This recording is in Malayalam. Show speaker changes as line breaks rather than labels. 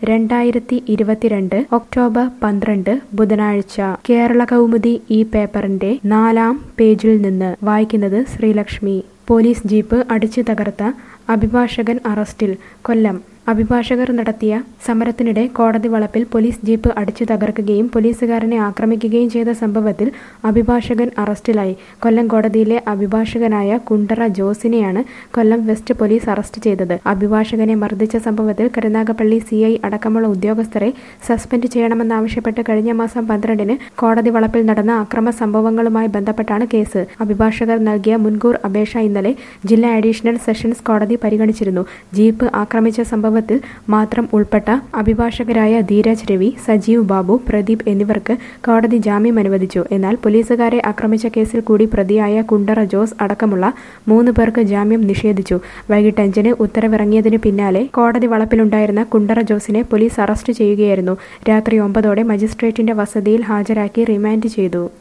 രണ്ടായിരത്തി ഇരുപത്തിരണ്ട് ഒക്ടോബർ പന്ത്രണ്ട് ബുധനാഴ്ച കേരള കൗമുദി ഈ പേപ്പറിന്റെ നാലാം പേജിൽ നിന്ന് വായിക്കുന്നത് ശ്രീലക്ഷ്മി പോലീസ് ജീപ്പ് അടിച്ചു തകർത്ത അഭിഭാഷകൻ അറസ്റ്റിൽ കൊല്ലം അഭിഭാഷകർ നടത്തിയ സമരത്തിനിടെ കോടതി വളപ്പിൽ പോലീസ് ജീപ്പ് അടിച്ചു തകർക്കുകയും പോലീസുകാരനെ ആക്രമിക്കുകയും ചെയ്ത സംഭവത്തിൽ അഭിഭാഷകൻ അറസ്റ്റിലായി കൊല്ലം കോടതിയിലെ അഭിഭാഷകനായ കുണ്ടറ ജോസിനെയാണ് കൊല്ലം വെസ്റ്റ് പോലീസ് അറസ്റ്റ് ചെയ്തത് അഭിഭാഷകനെ മർദ്ദിച്ച സംഭവത്തിൽ കരുനാഗപ്പള്ളി സി ഐ അടക്കമുള്ള ഉദ്യോഗസ്ഥരെ സസ്പെൻഡ് ചെയ്യണമെന്നാവശ്യപ്പെട്ട് കഴിഞ്ഞ മാസം പന്ത്രണ്ടിന് കോടതി വളപ്പിൽ നടന്ന അക്രമ സംഭവങ്ങളുമായി ബന്ധപ്പെട്ടാണ് കേസ് അഭിഭാഷകർ നൽകിയ മുൻകൂർ അപേക്ഷ ഇന്നലെ ജില്ലാ അഡീഷണൽ സെഷൻസ് കോടതി പരിഗണിച്ചിരുന്നു ജീപ്പ് ആക്രമിച്ച സംഭവത്തിൽ മാത്രം ഉൾപ്പെട്ട അഭിഭാഷകരായ ധീരജ് രവി സജീവ് ബാബു പ്രദീപ് എന്നിവർക്ക് കോടതി ജാമ്യം അനുവദിച്ചു എന്നാൽ പോലീസുകാരെ ആക്രമിച്ച കേസിൽ കൂടി പ്രതിയായ കുണ്ടറ ജോസ് അടക്കമുള്ള മൂന്ന് പേർക്ക് ജാമ്യം നിഷേധിച്ചു വൈകിട്ട് അഞ്ചിന് ഉത്തരവിറങ്ങിയതിനു പിന്നാലെ കോടതി വളപ്പിലുണ്ടായിരുന്ന കുണ്ടറ ജോസിനെ പോലീസ് അറസ്റ്റ് ചെയ്യുകയായിരുന്നു രാത്രി ഒമ്പതോടെ മജിസ്ട്രേറ്റിന്റെ വസതിയിൽ ഹാജരാക്കി റിമാൻഡ് ചെയ്തു